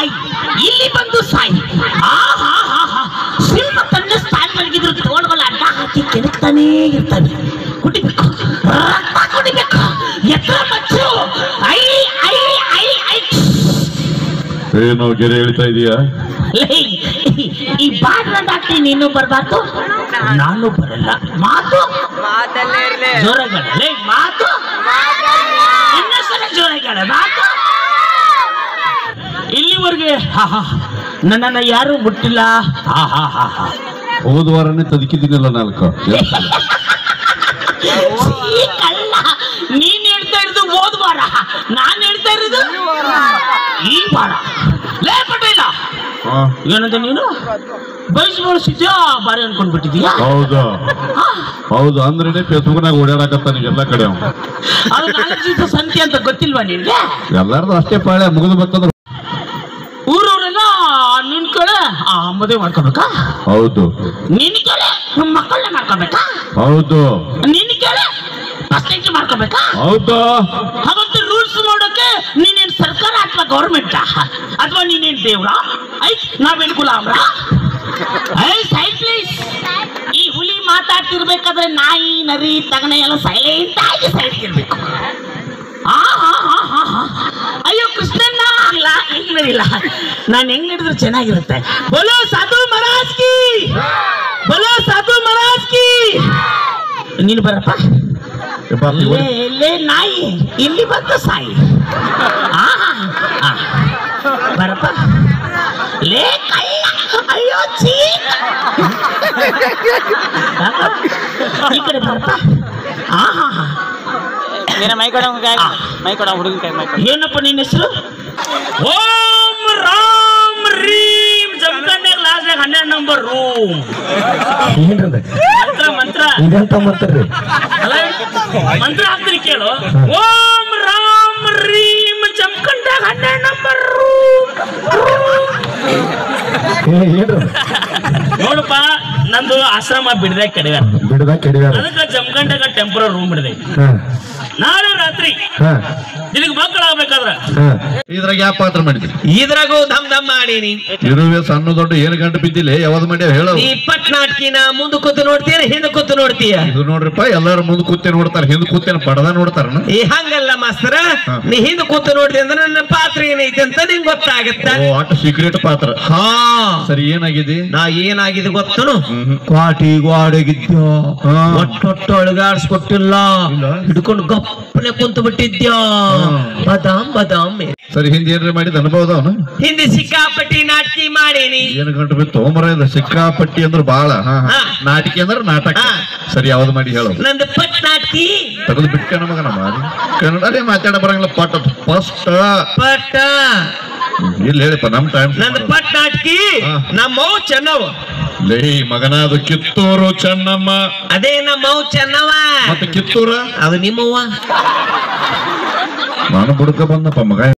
ಸಾಯಿ ಇಲ್ಲಿ ಬಂದು ಸಾಯಿ ಆ ಹಾ ಹಾ ಹಾ ಸಿಂಹ ತನ್ನ ಸ್ಥಾನ ಮಲಗಿದ್ರು ತೋಳ್ಗಳು ಅಡ್ಡ ಹಾಕಿ ಕೆಣಕ್ತಾನೇ ಇರ್ತವೆ ಕುಡಿಬೇಕು ರಕ್ತ ಕುಡಿಬೇಕು ಎತ್ತರ ಮಚ್ಚು ಐ ಐ ಐ ಐ ಏನು ಗೆರೆ ಹೇಳ್ತಾ ಇದೀಯಾ ಲೇ, ಈ ಬಾಡ್ರ ದಾಟಿ ನೀನು ಬರಬಾರ್ದು ನಾನು ಬರಲ್ಲ ಮಾತು ಜೋರಾಗಲ್ಲ ಲೇ ಮಾತು ಇನ್ನೊಂದ್ಸಲ ಜೋರಾಗಲ್ಲ ಮಾತು ಇಲ್ಲಿವರೆಗೆ ಹಾ ಹಾ ನನ್ನನ್ನ ಯಾರು ಮುಟ್ಟಿಲ್ಲ ಹಾ ಹಾ ಹಾ ಹಾ ಹೋದ ವಾರನೇ ತದಕಿದ್ದೀನಲ್ಲ ನಾಲ್ಕು ಈ ಕಳ್ಳ ನೀನ್ ಹೇಳ್ತಾ ಇರೋದು ಹೋದ್ ವಾರ ನಾನ್ ಹೇಳ್ತಾ ಇರೋದು ಈ ವಾರ ಲೇ ಪಟೇಲ ಹಾ, ಏನಂತ ನೀನು ಬಯಸ್ ಬಳಸಿದ್ಯಾ ಬಾರಿ ಅನ್ಕೊಂಡ್ಬಿಟ್ಟಿದ್ಯಾ ಹೌದು ಹಾ, ಹೌದು ಅಂದ್ರೇನೆ ಫೇಸ್ಬುಕ್ನಾಗ ಓಡಾಡಕತ್ತಾನ ಎಲ್ಲ ಕಡೆ ಅವ್ನು. ಅದು ನಾಲ್ಕು ದಿವಸ ಸಂತೆ ಅಂತ ಗೊತ್ತಿಲ್ವಾ ನಿನ್ಗೆ ಎಲ್ಲಾರ್ದು ಅಷ್ಟೇ ಪಾಳೆ ಮುಗಿದು ಬರ್ತಂದ್ರ ಊರವರೆಲ್ಲ ನಿನ್ ಕಡೆ ಆ ಮದುವೆ ಮಾಡ್ಕೋಬೇಕಾ ಹೌದು ನಿನ್ ಕಡೆ ಮಕ್ಕಳನ್ನ ಮಾಡ್ಕೋಬೇಕಾ ಹೌದು ನಿನ್ ಕಡೆ ಫಸ್ಟ್ ಮಾಡ್ಕೋಬೇಕಾ ಹೌದು ಹಾಗಂತ ರೂಲ್ಸ್ ಮಾಡೋಕೆ ನೀನೇನ್ ಸರ್ಕಾರ ಅಥವಾ ಗೌರ್ಮೆಂಟ್ ಅಥವಾ ನೀನೇನ್ ದೇವ್ರ ಐ ನಾವೇನ್ ಗುಲಾಮ್ರ ಐ ಸೈಡ್ ಪ್ಲೀಸ್ ಈ ಹುಲಿ ಮಾತಾಡ್ತಿರ್ಬೇಕಾದ್ರೆ ನಾಯಿ ನರಿ ತಗಣೆ ಎಲ್ಲ ಸೈಲೆಂಟ್ ಆಗಿ ಸೈಡ್ ಇರ್ಬೇಕು ಆ, ಆ, ಆ, ಆ, ಆ. ಅಯ್ಯೋ ಕೃಷ್ಣಣ್ಣ ಇಲ್ಲ ಹೆಂಗ್ ಇಲ್ಲ ನಾನು ಹೆಂಗ್ ಹಿಡಿದ್ರೆ ಚೆನ್ನಾಗಿರುತ್ತೆ ಬೋಲೋ ಸಾಧು ಮಹಾರಾಜ್ ಕಿ ಬೋಲೋ ಸಾಧು ಮಹಾರಾಜ್ ಕಿ ನೀನು ಬರಪ್ಪ ಯಪ್ಪ, ಲೇ ಲೇ ನಾಯಿ ಇಲ್ಲಿ ಬಂದು ಸಾಯಿ ಆ, ಆ. ಬರಪ್ಪ ಲೇ ಕಳ್ಳ ಅಯ್ಯೋ ಚೀ ಈ ಕಡೆ ಬರಪ್ಪ ಆ, ಹಾ, ಹಾ. मेरा माइक कड़ा क्या ಆ. माइक कड़ा हुಡುಗ ಕೈ माइक ಏನಪ್ಪ ನಿನ್ನ ಹೆಸರು ಓಂ ರಾಮ್ ರೀಂ ಜಮಖಂಡ್ಯಾಗ ಲಾಸ್ಟ್ನಾಗ ಹನ್ನೆರಡು ನಂಬರ್ ರೂಮ್ ಏನ್ರದ ಮಂತ್ರ ಮಂತ್ರ ಇದೆಂತ ಮಾತಾಡ್ರಿ ಅಲ್ಲ, ಮಂತ್ರ ಹಾಕ್ತೀನಿ ಕೇಳು ಓಂ ರಾಮ್ ರೀಂ ಜಮಖಂಡ್ಯಾಗ ಹನ್ನೆರಡು ನಂಬರ್ ರೂಮ್ ಏ, ಏನ್ರದ ನೋಡಪ್ಪ ನಂದು ಆಶ್ರಮ ಬಿಡದೆ ಕಡಿವೆ ಬಿಡದ ಕೆಡಿದಾರ ಅದಕ್ಕೆ ಜಮಖಂಡ್ಯಾಗ ಟೆಂಪರರಿ ರೂಮ್ ಬಿಡದೆ ಹಾ ನಾಳೆ ರಾತ್ರಿ ಹಾ ನಿನಗೆ ಮಕ್ಕಳಾಗ್ಬೇಕಾದ್ರ ಹಾ ಇದ್ರಾಗ ಯಾವ ಪಾತ್ರ ಮಾಡಿದ್ರಿ ಇದ್ರಾಗೂ ದಮ್ ದಮ್ ಮಾಡೀನಿ ಇರುವೆ ಸಣ್ಣ ದೊಡ್ಡ ಏನು ಗಂಟು ಬಿದ್ದಿಲ್ಲ ಯಾವ್ದು ಮಾಡ್ಯಾವ ಹೇಳು ಈ ಪಟ್ ನಾಟಕಿನ ಮುಂದೆ ಕೂತು ನೋಡ್ತೀಯ ಹಿಂದೆ ಕೂತು ನೋಡ್ತೀಯ ಇದು ನೋಡ್ರಿಪ್ಪ ಎಲ್ಲಾರು ಮುಂದ್ ಕೂತೆ ನೋಡ್ತಾರ ಹಿಂದ್ ಕೂತೇನ ಪಡದ ನೋಡ್ತಾರನ ಈ ಹಂಗಲ್ಲ ಮಾಸ್ತರ ಹಾ. ನೀ ಹಿಂದೆ ಕೂತು ನೋಡ್ತಿ ಅಂದ್ರೆ ನನ್ನ ಪಾತ್ರ ಏನೈತೆ ಅಂತ ನಿಂಗೆ ಗೊತ್ತಾಗತ್ತ ಓ ಆಟ ಸೀಕ್ರೆಟ್ ಪಾತ್ರ ಹಾ ಸರಿ ಏನಾಗಿದೆ ನಾ ಏನಾಗಿದೆ ಗೊತ್ತನು ಹ್ಮ್. ಕ್ವಾಟಿ ಗ್ವಾಡಗಿದ್ಯ ಹಾ. ಒಟ್ಟೊಟ್ಟು ಅಳಗಾಡ್ಸ್ಕೊಟ್ಟಿಲ್ಲ ಇಲ್ಲ. ಹಿಡ್ಕೊಂಡು ಗಪ್ಪನೆ ಕುಂತು ಬಿಟ್ಟಿದ್ಯ ಬದಾಮ್ ಬದಾಮ್ ಸರಿ ಹಿಂದೆ ಏನ್ರಿ ಮಾಡಿದ ಅನುಭವ ಅದಾವನ ಹಿಂದೆ ಸಿಕ್ಕಾಪಟ್ಟಿ ನಾಟಕಿ ಮಾಡೀನಿ ಏನು ಗಂಟು ಬಿತ್ತು ಮರ ಇದು ಸಿಕ್ಕಾಪಟ್ಟಿ ಅಂದ್ರ ಬಾಳ ಹಾ ಹಾ. ಹಾ. ನಾಟಿಕೆ ಅಂದ್ರ ನಾಟಕ ಹಾ. ಸರಿ ಯಾವ್ದು ಮಾಡಿ ಹೇಳು ನಂದು ಪಟ್ ನಾಟಕಿ ತೆಗೆದು ಬಿಟ್ಟೆ ನಮಗನ ಮಾರಿ ಕನ್ನಡನೇ ಮಾತಾಡ ಬರಂಗಿಲ್ಲ ಪಟ್ ಫಸ್ಟ್ ಪಟ್ಟ ಇಲ್ಲಿ ಹೇಳಿಪ್ಪ ನಮ್ ಟೈಮ್ ನಂದು ಪಟ್ ನಾಟಕಿ ಹಾ. ನಮ್ಮವ್ ಚೆನ್ನವ್ ಲೇ ಮಗನ ಅದು ಕಿತ್ತೂರು ಚೆನ್ನಮ್ಮ ಅದೇ ನಮ್ಮವ್ ಚೆನ್ನವ ಮತ್ತೆ ಕಿತ್ತೂರ ಅದು ನಿಮ್ಮವ್ವ ನಾನು ಬುಡಕ ಬಂದಪ್ಪ ಮಗ